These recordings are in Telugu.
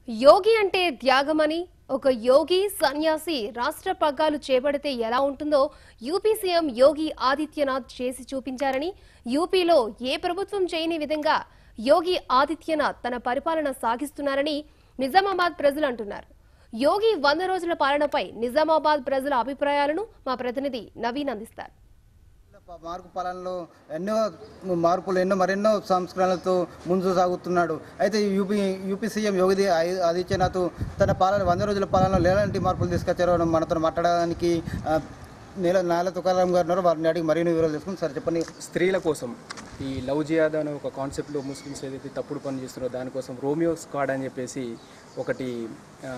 యోగి అంటే త్యాగమని ఒక యోగి సన్యాసి రాష్ట్ర పగ్గాలు చేపడితే ఎలా ఉంటుందో యూపీ సీఎం యోగి ఆదిత్యనాథ్ చేసి చూపించారని యూపీలో ఏ ప్రభుత్వం చేయని విధంగా యోగి ఆదిత్యనాథ్ తన పరిపాలన సాగిస్తున్నారని నిజామాబాద్ ప్రజలు అంటున్నారు యోగి వంద రోజుల పాలనపై నిజామాబాద్ ప్రజల అభిప్రాయాలను మా ప్రతినిధి నవీన్ అందిస్తారు మార్పు పాలనలో ఎన్నో మార్పులు ఎన్నో మరెన్నో సంస్కరణలతో ముందు సాగుతున్నాడు అయితే యూపీ యూపీ సీఎం యోగి ఆది- ఆదిత్యనాథ్ తన పాలన వంద రోజుల పాలనలో ఎలాంటి మార్పులు తీసుకొచ్చారో అని మనతో మాట్లాడడానికి ఆ, నేల నాల తుకారాం గారు ఉన్నారు వారిని అడిగి మరిన్ని వివరాలు తెలుసుకుని సార్ చెప్పండి స్త్రీల కోసం ఈ లవ్ జియాద్ అనే ఒక కాన్సెప్ట్లో ముస్లిమ్స్ ఏదైతే తప్పుడు పని చేస్తున్నారో దానికోసం రోమియో స్క్వాడ్ అని చెప్పేసి ఒకటి ఆ,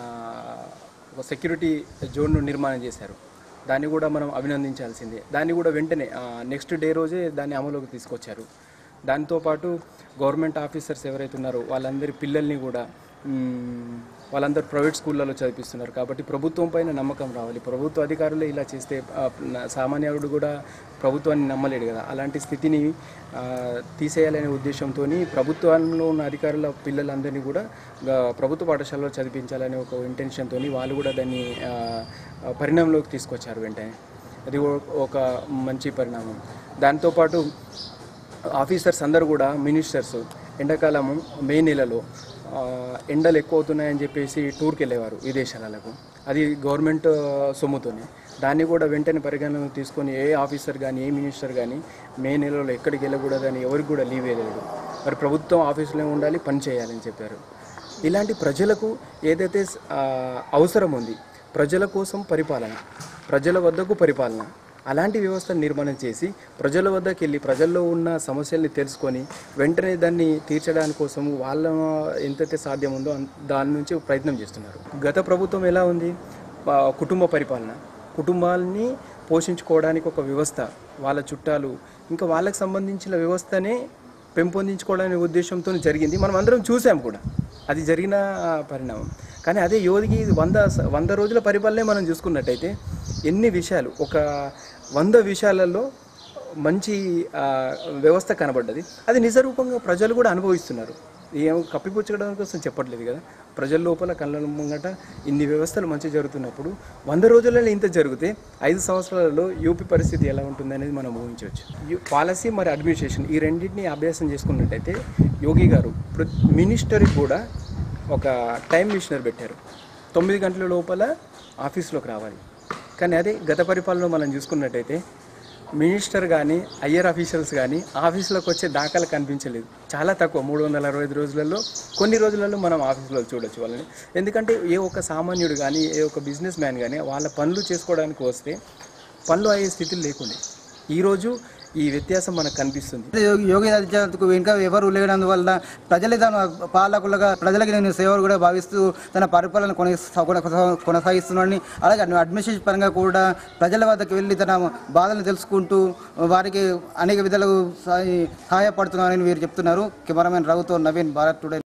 ఒక సెక్యూరిటీ జోన్ను నిర్మాణం చేశారు దాన్ని కూడా మనం అభినందించాల్సిందే దాన్ని కూడా వెంటనే నెక్స్ట్ డే రోజే దాన్ని అమలులోకి తీసుకొచ్చారు దాంతోపాటు గవర్నమెంట్ ఆఫీసర్స్ ఎవరైతే ఉన్నారో వాళ్ళందరి పిల్లల్ని కూడా మ్మ్, వాళ్ళందరూ ప్రైవేట్ స్కూళ్ళలో చదివిస్తున్నారు కాబట్టి ప్రభుత్వం పైన నమ్మకం రావాలి ప్రభుత్వ అధికారులే ఇలా చేస్తే ఆ, న- సామాన్యుడు కూడా ప్రభుత్వాన్ని నమ్మలేడు కదా అలాంటి స్థితిని ఆ, తీసేయాలనే ఉద్దేశంతో ప్రభుత్వంలో ఉన్న అధికారుల పిల్లలందరినీ కూడా గా- ప్రభుత్వ పాఠశాలలో చదివించాలనే ఒక ఇంటెన్షన్తో వాళ్ళు కూడా దాన్ని ఆ, ఆ, పరిణామంలోకి తీసుకొచ్చారు వెంటనే అది ఓ- ఒక మంచి పరిణామం దాంతోపాటు ఆఫీసర్స్ అందరూ కూడా మినిస్టర్స్ ఎండాకాలము మే నెలలో ఆ, ఎండలు ఎక్కువ అవుతున్నాయని చెప్పేసి టూర్కి వెళ్ళేవారు విదేశాలకు అది గవర్నమెంట్ ఆ, సొమ్ముతోనే దాన్ని కూడా వెంటనే పరిగణనలోకి తీసుకొని ఏ ఆఫీసర్ కానీ ఏ మినిస్టర్ కానీ మే నెలలో ఎక్కడికి వెళ్ళకూడదని ఎవరికి కూడా లీవ్ వేయలేదు మరి ప్రభుత్వం ఆఫీసులో ఉండాలి పని చేయాలని చెప్పారు ఇలాంటి ప్రజలకు ఏదైతే ఆ, అవసరం ఉంది ప్రజల కోసం పరిపాలన ప్రజల వద్దకు పరిపాలన అలాంటి వ్యవస్థను నిర్మాణం చేసి ప్రజల వద్దకు వెళ్ళి ప్రజల్లో ఉన్న సమస్యల్ని తెలుసుకొని వెంటనే దాన్ని తీర్చడానికి కోసం వాళ్ళ ఎంతైతే సాధ్యం ఉందో అన్- దాని నుంచి ప్రయత్నం చేస్తున్నారు గత ప్రభుత్వం ఎలా ఉంది ఆ, కుటుంబ పరిపాలన కుటుంబాలని పోషించుకోవడానికి ఒక వ్యవస్థ వాళ్ళ చుట్టాలు ఇంకా వాళ్ళకి సంబంధించిన వ్యవస్థనే పెంపొందించుకోవడానికి ఉద్దేశంతో జరిగింది మనం అందరం చూసాం కూడా అది జరిగిన ఆ, పరిణామం కానీ అదే యోగికి వంద స- వంద రోజుల పరిపాలనే మనం చూసుకున్నట్టయితే ఎన్ని విషయాలు ఒక వంద విషయాలలో మంచి ఆ, వ్యవస్థ కనబడ్డది అది నిజరూపంగా ప్రజలు కూడా అనుభవిస్తున్నారు ఏం కప్పిపుచ్చడం కోసం చెప్పట్లేదు కదా ప్రజల లోపల కళ్ళ ముంగట ఇన్ని వ్యవస్థలు మంచి జరుగుతున్నప్పుడు వంద రోజులలో ఇంత జరిగితే ఐదు సంవత్సరాలలో యూపీ పరిస్థితి ఎలా ఉంటుంది అనేది మనం ఊహించవచ్చు యు- పాలసీ మరి అడ్మినిస్ట్రేషన్ ఈ రెండింటిని అభ్యాసం చేసుకున్నట్టయితే యోగి గారు మినిస్టర్కి కూడా ఒక టైం మిషనర్ పెట్టారు తొమ్మిది గంటల లోపల ఆఫీస్లోకి రావాలి కానీ అదే గత పరిపాలనలో మనం చూసుకున్నట్టయితే మినిస్టర్ కానీ ఐఆర్ ఆఫీషియల్స్ కానీ ఆఫీసులోకి వచ్చే దాఖలు కనిపించలేదు చాలా తక్కువ మూడు వందల అరవై ఐదు రోజులలో కొన్ని రోజులలో మనం ఆఫీసులో చూడొచ్చు వాళ్ళని ఎందుకంటే ఏ ఒక్క సామాన్యుడు కానీ ఏ ఒక్క బిజినెస్ మ్యాన్ కానీ వాళ్ళ పనులు చేసుకోవడానికి వస్తే పనులు అయ్యే స్థితిలో లేకుండే ఈరోజు ఈ వ్యత్యాసం మనకు కనిపిస్తుంది అయితే యోగి యోగి ఆదిత్యనాథ్కు ఇంకా ఎవరు లేనందువల్ల ప్రజలే తన పాలకులుగా ప్రజలకి నేను సేవలు కూడా భావిస్తూ తన పరిపాలన కొనసా- కొనసా- కొనసాగిస్తున్నాడని అలాగే అడ్మినిస్ట్రేషన్ పరంగా కూడా ప్రజల వద్దకు వెళ్ళి తన బాధలను తెలుసుకుంటూ వారికి అనేక విధాలు సహాయ- సహాయపడుతున్నారని వీరు చెప్తున్నారు కెమెరామెన్ రఘుతో నవీన్ భారత్ టుడే